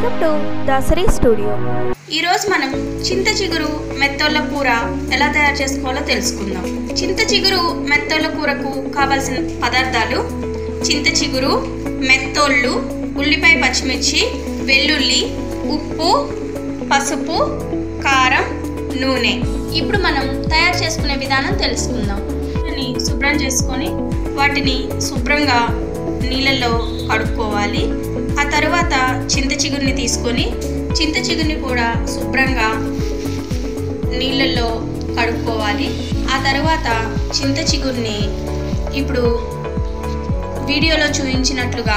welcome to Dasari studio ఈరోజు మనం చింత చిగురు మెత్తోళ్ళ కూర ఎలా తయారు చేసుకోవాలో తెలుసుకుందాం చింత చిగురు మెత్తోళ్ళ కూరకు కావాల్సిన పదార్థాలు చింత చిగురు మెత్తోళ్ళు ఉల్లిపాయ పచ్చిమిర్చి వెల్లుల్లి ఉప్పు పసుపు కారం నూనె ఇప్పుడు మనం తయారు చేసుకునే విధానం తెలుసుకుందాం వాటిని శుభ్రం చేసుకొని వాటిని శుభ్రంగా నీళ్ళల్లో కడుక్కోవాలి ఆ తర్వాత చింత చిగురిని తీసుకొని చింత చిగురిని కూడా శుభ్రంగా నీళ్ళల్లో కడుక్కోవాలి ఆ తర్వాత చింత చిగురిని ఇప్పుడు వీడియోలో చూపించినట్లుగా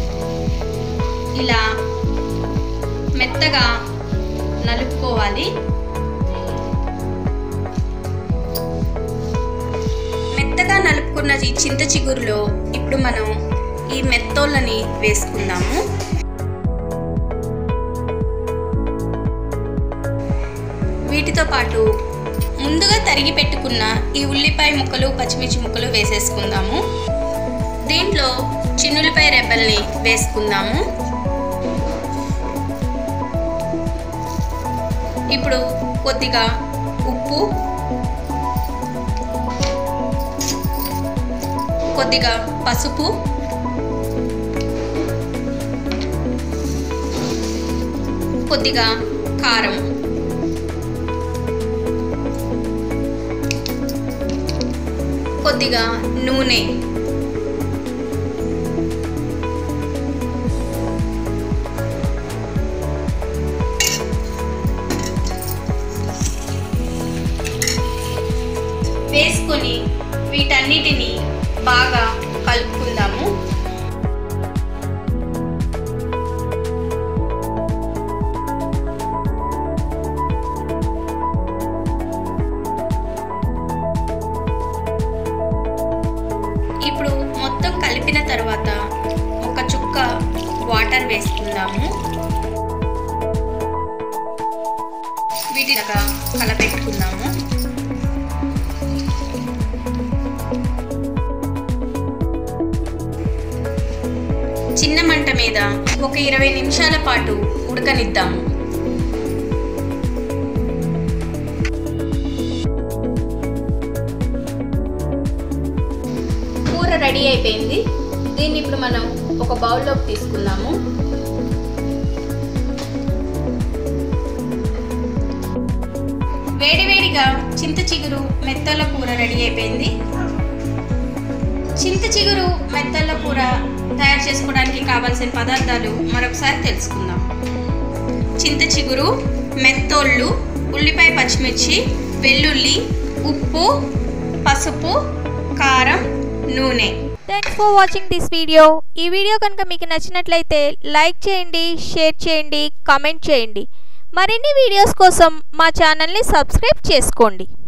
ఇలా మెత్తగా నలుపుకోవాలి మెత్తగా నలుపుకున్న ఈ చింత చిగురులో ఇప్పుడు మనం ఈ మెత్తోళ్ళని వేసుకుందాము వీటితో పాటు ముందుగా తరిగి పెట్టుకున్న ఈ ఉల్లిపాయ ముక్కలు పచ్చిమిర్చి ముక్కలు వేసేసుకుందాము దీంట్లో చిన్నులపాయ రెబ్బల్ని వేసుకుందాము ఇప్పుడు కొద్దిగా ఉప్పు కొద్దిగా పసుపు కొద్దిగా కారం కొద్దిగా నూనె వేసుకొని వీటన్నిటిని బాగా కలుపుకుందాము ఇప్పుడు మొత్తం కలిపిన తర్వాత ఒక చుక్క వాటర్ వేసుకుందాము వీటిగా కలపెట్టుకుందాము చిన్న మంట మీద ఒక ఇరవై నిమిషాల పాటు ఉడకనిద్దాము కూర రెడీ అయిపోయింది దీన్ని ఇప్పుడు మనం ఒక బౌల్లోకి తీసుకుందాము వేడివేడిగా చింత చిగురు మెత్తల కూర రెడీ అయిపోయింది చింత చిగురు మెత్తల కూర తయారు చేసుకోవడానికి కావాల్సిన పదార్థాలు మరొకసారి తెలుసుకుందాం చింత చిగురు మెత్తోళ్ళు ఉల్లిపాయ పచ్చిమిర్చి వెల్లుల్లి ఉప్పు పసుపు కారం నూనె thanks for watching this video ఈ వీడియో కనుక మీకు నచ్చినట్లయితే లైక్ చేయండి షేర్ చేయండి కామెంట్ చేయండి మరిన్ని వీడియోస్ కోసం మా ఛానల్ని సబ్స్క్రైబ్ చేసుకోండి